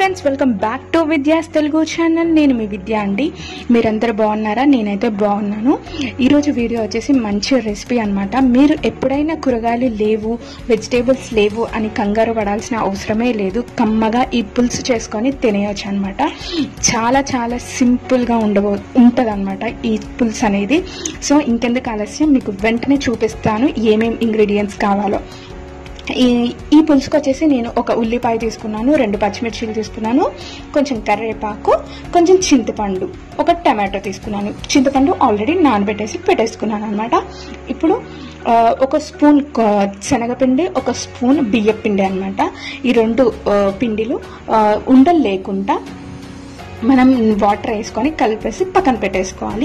friends welcome back to Vidya's Telugu channel నేను మీ విద్య అండి మీరందరూ బాగున్నారా నేనైతే బాగున్నాను ఈరోజు వీడియో వచ్చేసి మంచి రెసిపీ అన్నమాట మీరు ఎప్పుడైనా కూరగాయలు లేవు వెజిటేబుల్స్ లేవు అని కంగారు పడాల్సిన అవసరమే లేదు కమ్మగా ఈ పులుసు చేసుకొని తినేయచ్చు అనమాట చాలా చాలా సింపుల్గా ఉండబో ఉంటుంది ఈ పులుసు అనేది సో ఇంకెందుకు ఆలస్యం మీకు వెంటనే చూపిస్తాను ఏమేం ఇంగ్రీడియంట్స్ కావాలో ఈ ఈ పులుసుకు వచ్చేసి నేను ఒక ఉల్లిపాయ తీసుకున్నాను రెండు పచ్చిమిర్చిలు తీసుకున్నాను కొంచెం కరివేపాకు కొంచెం చింతపండు ఒక టమాటో తీసుకున్నాను చింతపండు ఆల్రెడీ నానబెట్టేసి పెట్టేసుకున్నాను అనమాట ఇప్పుడు ఆ, ఒక స్పూన్ క- శనగపిండి ఒక స్పూన్ బియ్య పిండి అనమాట ఈ రెండు ఆ, పిండిలు ఆ, ఉండలు లేకుండా మనం వాటర్ వేసుకొని కలిపేసి పక్కన పెట్టేసుకోవాలి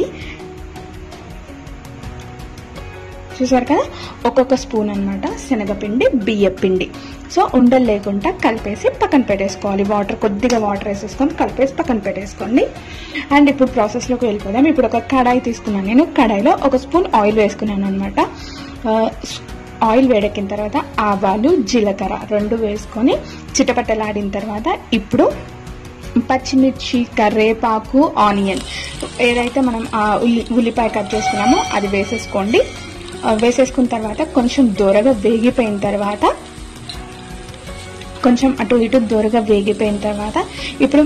చూసారు కదా ఒక్కొక్క స్పూన్ అనమాట శనగపిండి బియ్య పిండి సో ఉండలు లేకుండా కలిపేసి పక్కన పెట్టేసుకోవాలి వాటర్ కొద్దిగా వాటర్ వేసేసుకొని కలిపేసి పక్కన పెట్టేసుకోండి అండ్ ఇప్పుడు ప్రాసెస్లోకి వెళ్ళిపోదాం ఇప్పుడు ఒక కడాయి తీసుకున్నాను నేను కడాయిలో ఒక స్పూన్ ఆయిల్ వేసుకున్నాను అనమాట ఆయిల్ వేడెక్కిన తర్వాత ఆవాలు జీలకర్ర రెండు వేసుకొని చిటపట్టలాడిన తర్వాత ఇప్పుడు పచ్చిమిర్చి కరివేపాకు ఆనియన్ ఏదైతే మనం ఆ ఉల్లి ఉల్లిపాయ కట్ చేసుకున్నామో అది వేసేసుకోండి ఆ, వేసేసుకున్న తర్వాత కొంచెం దూరగా వేగిపోయిన తర్వాత కొంచెం అటు ఇటు దూరగా వేగిపోయిన తర్వాత ఇప్పుడు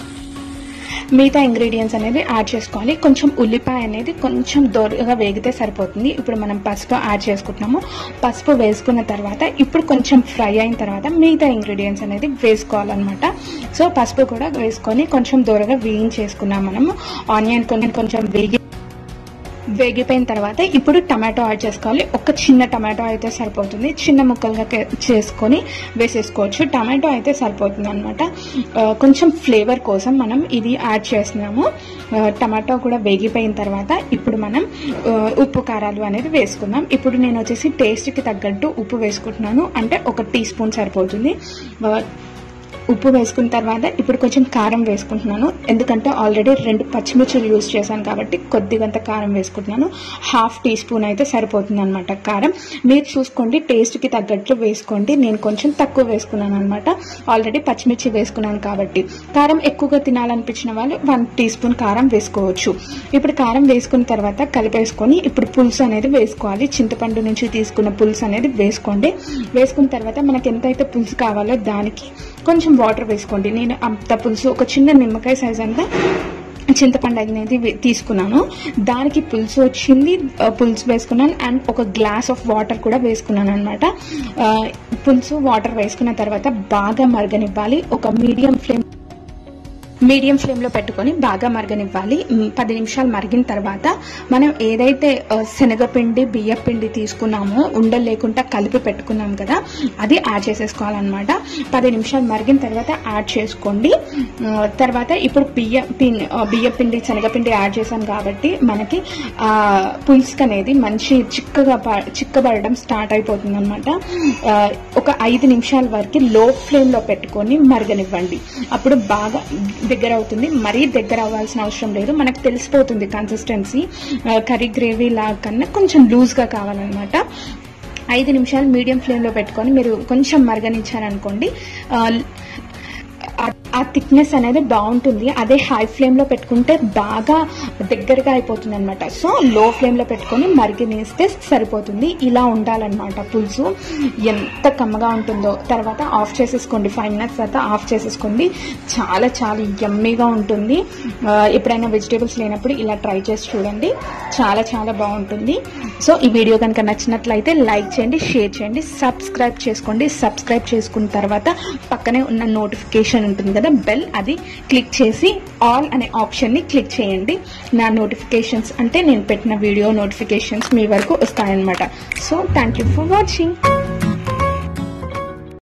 మిగతా ఇంగ్రీడియంట్స్ అనేది యాడ్ చేసుకోవాలి కొంచెం ఉల్లిపాయ అనేది కొంచెం దోరగా వేగితే సరిపోతుంది ఇప్పుడు మనం పసుపు యాడ్ చేసుకుంటున్నాము పసుపు వేసుకున్న తర్వాత ఇప్పుడు కొంచెం ఫ్రై అయిన తర్వాత మిగతా ఇంగ్రీడియంట్స్ అనేది వేసుకోవాలన్నమాట సో పసుపు కూడా వేసుకొని కొంచెం దూరగా వేయించేసుకున్నాం మనము ఆనియన్ కొంచెం కొంచెం వేగి వేగిపోయిన తర్వాత ఇప్పుడు టమాటో యాడ్ చేసుకోవాలి ఒక చిన్న టమాటో అయితే సరిపోతుంది చిన్న ముక్కలుగా కే- చేసుకొని వేసేసుకోవచ్చు టమాటో అయితే సరిపోతుంది అనమాట కొంచెం ఫ్లేవర్ కోసం మనం ఇది యాడ్ చేస్తున్నాము ఆ, టమాటో కూడా వేగిపోయిన తర్వాత ఇప్పుడు మనం ఆ, ఉప్పు కారాలు అనేది వేసుకుందాం ఇప్పుడు నేను వచ్చేసి టేస్ట్కి తగ్గట్టు ఉప్పు వేసుకుంటున్నాను అంటే ఒక టీ స్పూన్ సరిపోతుంది ఆ, ఉప్పు వేసుకున్న తర్వాత ఇప్పుడు కొంచెం కారం వేసుకుంటున్నాను ఎందుకంటే ఆల్రెడీ రెండు పచ్చిమిర్చిలు యూజ్ చేశాను కాబట్టి కొద్దిగంత కారం వేసుకుంటున్నాను హాఫ్ టీ స్పూన్ అయితే సరిపోతుంది అనమాట కారం మీరు చూసుకోండి టేస్ట్కి తగ్గట్లు వేసుకోండి నేను కొంచెం తక్కువ వేసుకున్నాను అనమాట ఆల్రెడీ పచ్చిమిర్చి వేసుకున్నాను కాబట్టి కారం ఎక్కువగా తినాలనిపించిన వాళ్ళు వన్ టీ స్పూన్ కారం వేసుకోవచ్చు ఇప్పుడు కారం వేసుకున్న తర్వాత కలిపేసుకొని ఇప్పుడు పులుసు అనేది వేసుకోవాలి చింతపండు నుంచి తీసుకున్న పులుసు అనేది వేసుకోండి వేసుకున్న తర్వాత మనకి ఎంతైతే పులుసు కావాలో దానికి కొంచెం వాటర్ వేసుకోండి నేను అంత పులుసు ఒక చిన్న నిమ్మకాయ సైజ్ అంతా చింతపండు అనేది వే- తీసుకున్నాను దానికి పులుసు వచ్చింది ఆ, పులుసు వేసుకున్నాను అండ్ ఒక గ్లాస్ ఆఫ్ వాటర్ కూడా వేసుకున్నాను అనమాట పులుసు వాటర్ వేసుకున్న తర్వాత బాగా మరగనివ్వాలి ఒక మీడియం ఫ్లేమ్ మీడియం ఫ్లేమ్లో పెట్టుకొని బాగా మరగనివ్వాలి మ్, పది నిమిషాలు మరిగిన తర్వాత మనం ఏదైతే ఆ, శనగపిండి బియ్యపిండి తీసుకున్నామో ఉండలు లేకుండా కలిపి పెట్టుకున్నాం కదా అది యాడ్ చేసేసుకోవాలన్నమాట పది నిమిషాలు మరిగిన తర్వాత యాడ్ చేసుకోండి ఆ, తర్వాత ఇప్పుడు బియ్య పిన్ ఆ, బియ్యపిండి శనగపిండి యాడ్ చేసాం కాబట్టి మనకి ఆ పులుసుకు అనేది మంచి చిక్కగా ప- చిక్కబడడం స్టార్ట్ అయిపోతుంది అనమాట ఒక ఐదు నిమిషాల వరకు లో ఫ్లేమ్లో పెట్టుకొని మరగనివ్వండి అప్పుడు బాగా దగ్గర అవుతుంది మరీ దగ్గర అవ్వాల్సిన అవసరం లేదు మనకు తెలిసిపోతుంది కన్సిస్టెన్సీ కర్రీ గ్రేవీ లాగా కన్నా కొంచెం లూజ్గా కావాలన్నమాట ఐదు నిమిషాలు మీడియం ఫ్లేమ్లో పెట్టుకొని మీరు కొంచెం మరగనిచ్చారనుకోండి ఆ, ఆ- ఆ థిక్నెస్ అనేది బాగుంటుంది అదే హై ఫ్లేమ్లో పెట్టుకుంటే బాగా దగ్గరగా అయిపోతుంది అనమాట సో లో ఫ్లేమ్లో పెట్టుకొని మరిగినేస్తే సరిపోతుంది ఇలా ఉండాలన్నమాట పులుసు ఎంత కమ్మగా ఉంటుందో తర్వాత ఆఫ్ చేసేసుకోండి ఫైవ్ మినిట్స్ తర్వాత ఆఫ్ చేసేసుకోండి చాలా చాలా యమ్మీగా ఉంటుంది ఆ, ఎప్పుడైనా వెజిటేబుల్స్ లేనప్పుడు ఇలా ట్రై చేసి చూడండి చాలా చాలా బాగుంటుంది సో ఈ వీడియో కనుక నచ్చినట్లయితే లైక్ చేయండి షేర్ చేయండి సబ్స్క్రైబ్ చేసుకోండి సబ్స్క్రైబ్ చేసుకున్న తర్వాత పక్కనే ఉన్న నోటిఫికేషన్ ఉంటుంది కదా బెల్ అది క్లిక్ చేసి ఆల్ అనే ఆప్షన్ని క్లిక్ చేయండి నా నోటిఫికేషన్స్ అంటే నేను పెట్టిన వీడియో నోటిఫికేషన్స్ మీ వరకు వస్తాయన్నమాట so thank you for watching